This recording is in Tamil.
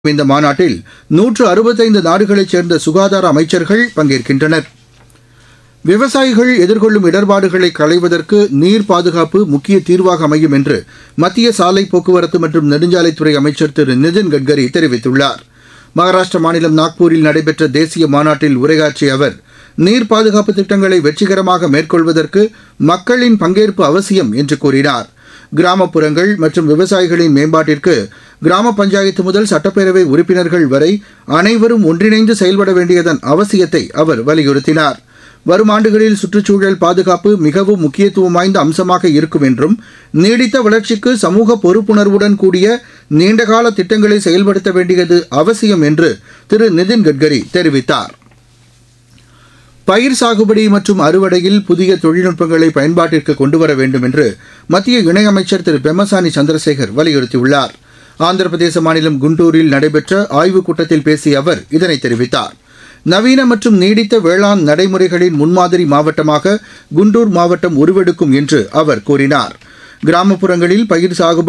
இந்த மாநாட்டில் நூற்று அறுபத்தைந்து நாடுகளைச் சேர்ந்த சுகாதார அமைச்சர்கள் பங்கேற்கின்றனர் விவசாயிகள் எதிர்கொள்ளும் இடர்பாடுகளை களைவதற்கு நீர் பாதுகாப்பு முக்கிய தீர்வாக அமையும் என்று மத்திய சாலை போக்குவரத்து மற்றும் நெடுஞ்சாலைத்துறை அமைச்சர் திரு நிதின் கட்கரி தெரிவித்துள்ளார் மகாராஷ்டிர மாநிலம் நாக்பூரில் நடைபெற்ற தேசிய மாநாட்டில் உரையாற்றிய அவர் நீர் பாதுகாப்பு திட்டங்களை வெற்றிகரமாக மேற்கொள்வதற்கு மக்களின் பங்கேற்பு அவசியம் என்று கூறினார் கிராமப்புறங்கள் மற்றும் விவசாயிகளின் மேம்பாட்டிற்கு கிராம பஞ்சாயத்து முதல் சட்டப்பேரவை உறுப்பினர்கள் வரை அனைவரும் ஒன்றிணைந்து செயல்பட வேண்டியதன் அவசியத்தை அவர் வலியுறுத்தினார் வரும் ஆண்டுகளில் சுற்றுச்சூழல் பாதுகாப்பு மிகவும் முக்கியத்துவம் வாய்ந்த அம்சமாக இருக்கும் என்றும் நீடித்த வளர்ச்சிக்கு சமூக பொறுப்புணர்வுடன் கூடிய நீண்டகால திட்டங்களை செயல்படுத்த வேண்டியது அவசியம் என்று திரு நிதின் கட்கரி தெரிவித்தார் பயிர் சாகுபடி மற்றும் அறுவடையில் புதிய தொழில்நுட்பங்களை பயன்பாட்டிற்கு கொண்டுவர வேண்டும் என்று மத்திய இணையமைச்சர் திரு பெம்மசானி சந்திரசேகர் வலியுறுத்தியுள்ளார் ஆந்திர பிரதேச மாநிலம் குண்டூரில் நடைபெற்ற ஆய்வுக் கூட்டத்தில் பேசிய அவர் இதனை தெரிவித்தார் நவீன மற்றும் நீடித்த வேளாண் நடைமுறைகளின் முன்மாதிரி மாவட்டமாக குண்டூர் மாவட்டம் உருவெடுக்கும் என்று அவர் கூறினார் கிராமப்புறங்களில் பயிர் சாகுபடி